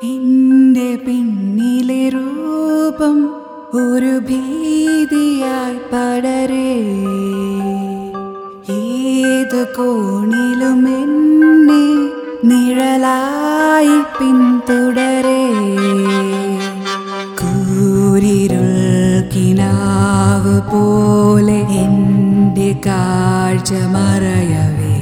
എന്റെ പിന്നിലെ രൂപം ഒരു ഭീതിയായി പടരേ ഏത് കോണിലും എന്നെ നിഴലായി പിന്തുടരേ കൂരിരുൾ കിനാവ് പോലെ എന്റെ കാഴ്ച മറയവേ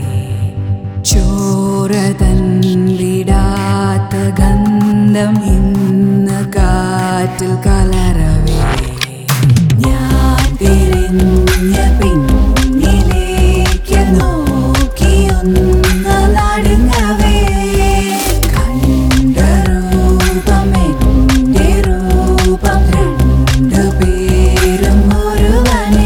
ചോരതൻ വിടാത്ത ഗന്ധം ഇന്ന് കാറ്റിൽ കലരവേ ഞാൻ തിരിഞ്ഞ പിന്നിലേക്ക് നോക്കിയൊന്ന് നടുങ്ങവേ കണ്ട രൂപം എന്റെ രൂപം രണ്ടു പേരും ഒരുവനേ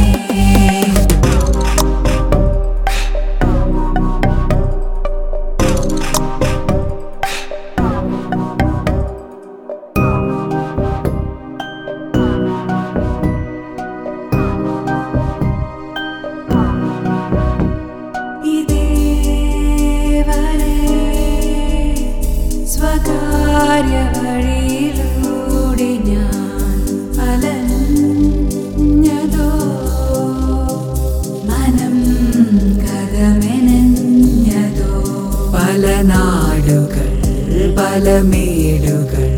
ഇതേവരെ സ്വകാര്യ വഴിയിലൂടെ ഞാൻ അലഞ്ഞതോ മനം കഥമെനഞ്ഞതോ പല നാടുകൾ പല മേടുകൾ